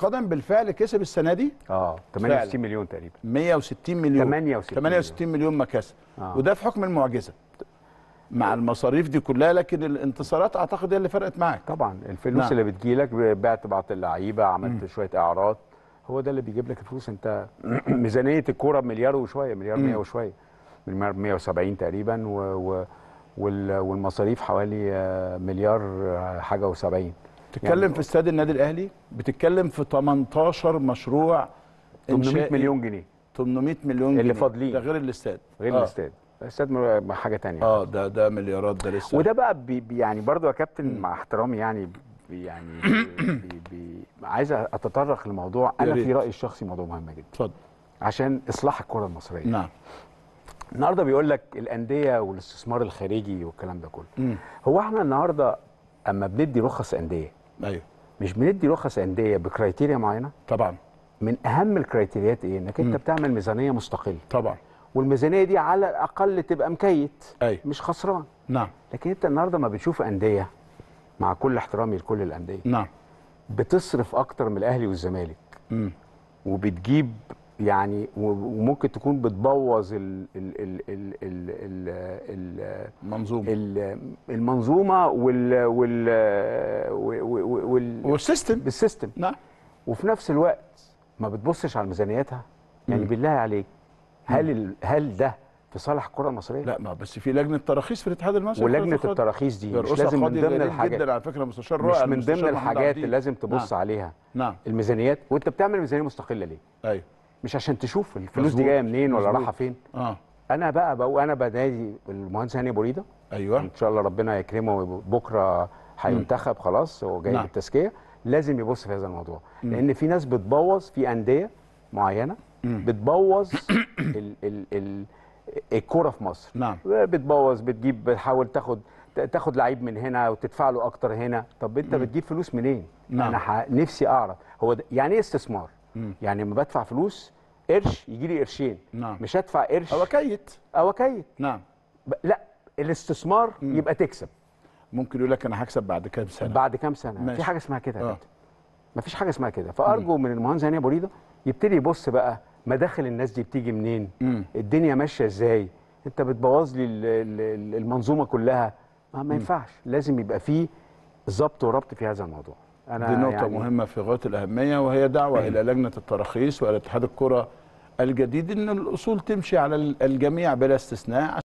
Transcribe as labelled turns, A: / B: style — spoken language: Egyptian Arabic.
A: القدم بالفعل كسب السنه دي
B: اه 68 مليون تقريبا
A: 160 مليون
B: 68
A: 68 مليون مكاسب
B: آه.
A: وده في حكم المعجزه مع المصاريف دي كلها لكن الانتصارات اعتقد هي اللي فرقت معاك
B: طبعا الفلوس
A: نعم.
B: اللي بتجيلك بعت بعض اللعيبه عملت شويه اعارات هو ده اللي بيجيب لك الفلوس انت ميزانيه الكوره بمليار وشويه مليار 100 وشويه مليار 170 تقريبا و و وال- والمصاريف حوالي آه، مليار آه، حاجه و70
A: بتتكلم في استاد النادي الاهلي بتتكلم في 18 مشروع
B: 800
A: إنشائي.
B: مليون جنيه
A: 800 مليون
B: اللي
A: جنيه.
B: فاضلين.
A: ده غير الاستاد
B: غير
A: آه.
B: الاستاد الاستاد م- حاجه تانية
A: اه ده ده مليارات ده لسه
B: وده بقى بي بي- يعني برضو يا كابتن مع احترامي يعني بي يعني بي بي عايز اتطرق لموضوع
A: يا
B: انا
A: ريت.
B: في رايي الشخصي موضوع مهم جدا
A: اتفضل
B: عشان اصلاح الكره المصريه
A: نعم
B: النهارده بيقول لك الانديه والاستثمار الخارجي والكلام ده كله
A: مم.
B: هو احنا النهارده اما بندي رخص انديه
A: ايوه
B: مش بندي رخص انديه بكرايتيريا معينه
A: طبعا
B: من اهم الكرايتيريات ايه انك انت بتعمل ميزانيه مستقله
A: طبعا
B: والميزانيه دي على الاقل تبقى مكيت
A: ايوه
B: مش خسران
A: نعم
B: لكن انت النهارده ما بتشوف انديه مع كل احترامي لكل الانديه
A: نعم
B: بتصرف اكتر من الاهلي والزمالك
A: مم.
B: وبتجيب يعني و- وممكن تكون بتبوظ ال ال ال ال ال ال ال
A: منظومه
B: ال المنظومه وال وال وال وال
A: والسيستم
B: بالسيستم
A: نعم
B: وفي نفس الوقت ما بتبصش على ميزانياتها يعني بالله عليك هل ال- هل ده في صالح الكره المصريه؟
A: لا ما بس في لجنه تراخيص في الاتحاد المصري
B: ولجنه
A: لكرة القدم.
B: التراخيص دي مش
A: يرقصها
B: لازم من
A: قاضي
B: ضمن
A: جليل
B: الحاجات
A: جدا على فكره مستشار
B: مش
A: رائع
B: من
A: المستشار
B: ضمن
A: محمود
B: الحاجات
A: عبدين.
B: اللي لازم تبص
A: نعم.
B: عليها
A: نعم
B: الميزانيات وانت بتعمل ميزانيه مستقله ليه؟
A: ايوه
B: مش عشان تشوف الفلوس دي
A: مظبوط،
B: جايه منين ولا
A: مظبوط.
B: رايحه فين
A: اه
B: انا بقى بقى انا بنادي المهندس هاني بوريده
A: ايوه
B: ان شاء الله ربنا يكرمه بكره هينتخب خلاص هو جاي
A: نعم.
B: بالتزكيه لازم يبص في هذا الموضوع لان في ناس بتبوظ في انديه معينه بتبوظ ال ال ال الكوره في مصر
A: نعم
B: بتبوظ بتجيب بتحاول تاخد تاخد لعيب من هنا وتدفع له اكتر هنا طب انت بتجيب فلوس منين
A: نعم.
B: انا ح... نفسي اعرف هو ده يعني ايه استثمار يعني لما بدفع فلوس قرش يجي لي قرشين
A: نعم.
B: مش هدفع قرش
A: هو كيت
B: او اكيد
A: نعم
B: ب... لا الاستثمار يبقى تكسب
A: ممكن يقول لك انا هكسب بعد كام سنه
B: بعد كام سنه
A: ماشي.
B: في حاجه اسمها كده يا
A: آه.
B: كابتن مفيش حاجه اسمها كده فارجو من المهندس هاني ابو ريده يبتدي يبص بقى مداخل الناس دي بتيجي منين
A: مم.
B: الدنيا ماشيه ازاي انت بتبوظ لي ال- ال- المنظومه كلها ما, ما ينفعش لازم يبقى فيه ضبط وربط في هذا الموضوع انا
A: دي نقطة
B: يعني
A: مهمة في غاية الأهمية وهي دعوة إلى لجنة التراخيص وإلى اتحاد الكرة الجديد إن الأصول تمشي على الجميع بلا استثناء